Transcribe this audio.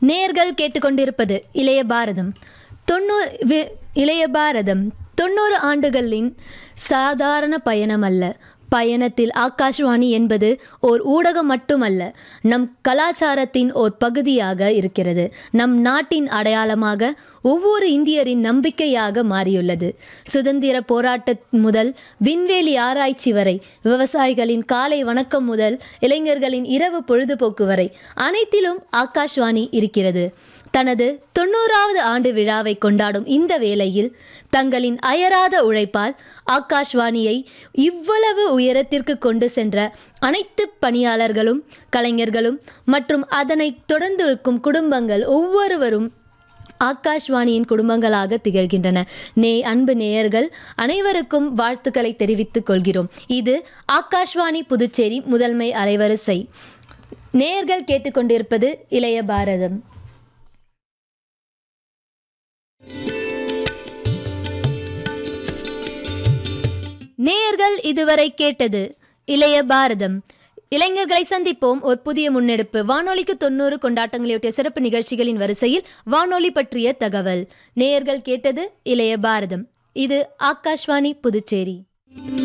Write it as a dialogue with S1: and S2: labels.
S1: நேர்கள் கேட்டுக்கொண்டிருப்பது இளைய பாரதம் தொண்ணூறு வி- இளைய பாரதம் தொண்ணூறு ஆண்டுகளின் சாதாரண பயணம் அல்ல பயணத்தில் ஆகாஷ்வாணி என்பது ஓர் ஊடகம் மட்டுமல்ல நம் கலாச்சாரத்தின் ஓர் பகுதியாக இருக்கிறது நம் நாட்டின் அடையாளமாக ஒவ்வொரு இந்தியரின் நம்பிக்கையாக மாறியுள்ளது சுதந்திர போராட்ட முதல் விண்வெளி ஆராய்ச்சி வரை விவசாயிகளின் காலை வணக்கம் முதல் இளைஞர்களின் இரவு பொழுதுபோக்கு வரை அனைத்திலும் ஆகாஷ்வாணி இருக்கிறது தனது தொண்ணூறாவது ஆண்டு விழாவை கொண்டாடும் இந்த வேளையில் தங்களின் அயராத உழைப்பால் ஆகாஷ்வாணியை இவ்வளவு உயரத்திற்கு கொண்டு சென்ற அனைத்து பணியாளர்களும் கலைஞர்களும் மற்றும் அதனை தொடர்ந்து இருக்கும் குடும்பங்கள் ஒவ்வொருவரும் ஆகாஷ்வாணியின் குடும்பங்களாக திகழ்கின்றன நே அன்பு நேயர்கள் அனைவருக்கும் வாழ்த்துக்களை தெரிவித்துக் கொள்கிறோம் இது ஆகாஷ்வாணி புதுச்சேரி முதன்மை அலைவரிசை நேயர்கள் கேட்டுக்கொண்டிருப்பது இளைய பாரதம் நேயர்கள் இதுவரை கேட்டது இளைய பாரதம் இளைஞர்களை சந்திப்போம் ஒரு புதிய முன்னெடுப்பு வானொலிக்கு தொண்ணூறு கொண்டாட்டங்களையொட்டிய சிறப்பு நிகழ்ச்சிகளின் வரிசையில் வானொலி பற்றிய தகவல் நேயர்கள் கேட்டது இளைய பாரதம் இது ஆகாஷ்வாணி புதுச்சேரி